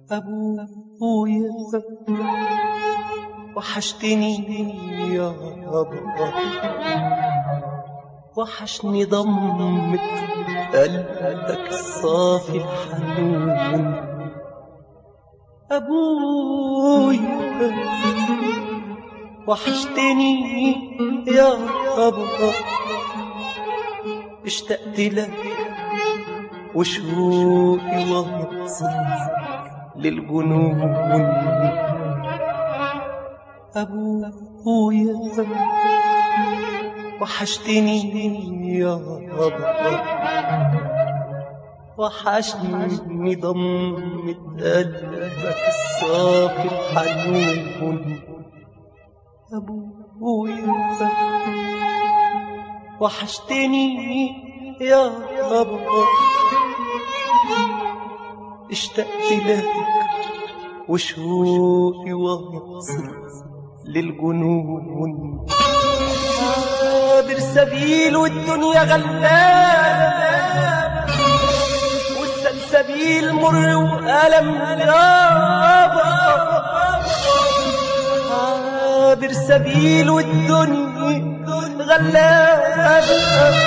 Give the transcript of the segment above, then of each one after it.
أبويا وحشتني يا أبا وحشني ضمة قلبك الصافي الحنون أبويا وحشتني يا أبا اشتقت لك وشوقي واصل للجنون أبويا وحشتني يا أبا وحشني ضمة قلبك الصافي الحنون أبويا وحشتني يا أبا اشتقت لك وشوقي واصل للجنون عابر سبيل والدنيا غلابة والسلسبيل مر وألم يابا عابر سبيل والدنيا غلابة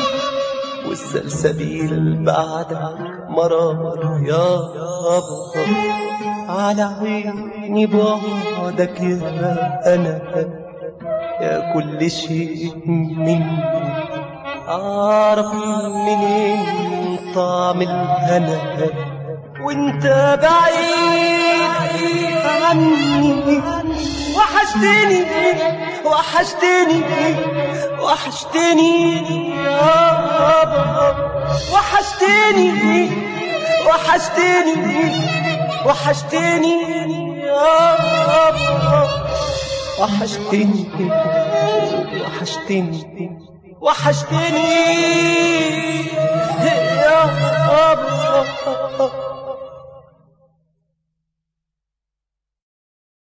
والسلسبيل بعدك مرار يا أبا على عيني بعدك يا أنا يا كل شيء مني أعرف منين طعم الهنا وانت بعيد عني وحشتني وحشتني وحشتني يا أبا وحشتني وحشتني وحشتني يا أبا وحشتني وحشتني وحشتني يا أبا